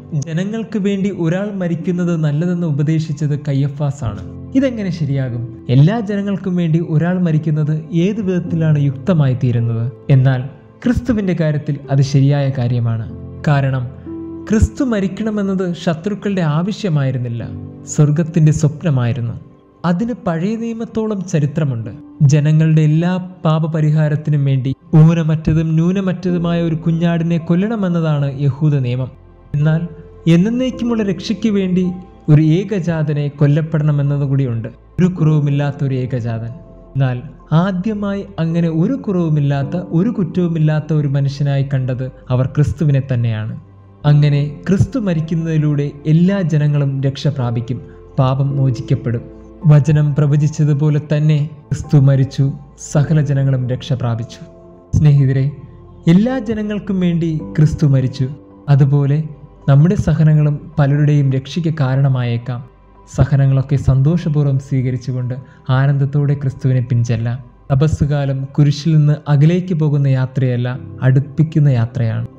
ജനങ്ങൾക്ക് വേണ്ടി ഒരാൾ മരിക്കുന്നത് നല്ലതെന്ന് ഉപദേശിച്ചത് കയ്യഫാസ് ആണ് ഇതെങ്ങനെ ശരിയാകും എല്ലാ ജനങ്ങൾക്കും വേണ്ടി ഒരാൾ മരിക്കുന്നത് ഏത് വിധത്തിലാണ് യുക്തമായി തീരുന്നത് എന്നാൽ ക്രിസ്തുവിന്റെ കാര്യത്തിൽ അത് ശരിയായ കാര്യമാണ് കാരണം ക്രിസ്തു മരിക്കണമെന്നത് ശത്രുക്കളുടെ ആവശ്യമായിരുന്നില്ല സ്വർഗത്തിന്റെ സ്വപ്നമായിരുന്നു അതിന് പഴയ നിയമത്തോളം ചരിത്രമുണ്ട് ജനങ്ങളുടെ എല്ലാ പാപപരിഹാരത്തിനും വേണ്ടി ഊനമറ്റതും ന്യൂനമറ്റതുമായ ഒരു കുഞ്ഞാടിനെ കൊല്ലണമെന്നതാണ് യഹൂദ നിയമം എന്നാൽ എന്നേക്കുമുള്ള രക്ഷയ്ക്ക് വേണ്ടി ഒരു ഏകജാതനെ കൊല്ലപ്പെടണമെന്നതുകൂടിയുണ്ട് ഒരു കുറവുമില്ലാത്ത ഒരു ഏകജാതൻ എന്നാൽ ആദ്യമായി അങ്ങനെ ഒരു കുറവുമില്ലാത്ത ഒരു കുറ്റവുമില്ലാത്ത ഒരു മനുഷ്യനായി കണ്ടത് അവർ ക്രിസ്തുവിനെ തന്നെയാണ് അങ്ങനെ ക്രിസ്തു മരിക്കുന്നതിലൂടെ എല്ലാ ജനങ്ങളും രക്ഷ പ്രാപിക്കും പാപം മോചിക്കപ്പെടും വചനം പ്രവചിച്ചതുപോലെ തന്നെ ക്രിസ്തു മരിച്ചു സകല ജനങ്ങളും രക്ഷ പ്രാപിച്ചു സ്നേഹിതരെ എല്ലാ ജനങ്ങൾക്കും വേണ്ടി ക്രിസ്തു മരിച്ചു അതുപോലെ നമ്മുടെ സഹനങ്ങളും പലരുടെയും രക്ഷയ്ക്ക് കാരണമായേക്കാം സഹനങ്ങളൊക്കെ സന്തോഷപൂർവ്വം സ്വീകരിച്ചുകൊണ്ട് ആനന്ദത്തോടെ ക്രിസ്തുവിനെ പിൻചെല്ലാം തപസ്സുകാലം കുരിശിൽ നിന്ന് അകലേക്ക് പോകുന്ന യാത്രയല്ല അടുപ്പിക്കുന്ന യാത്രയാണ്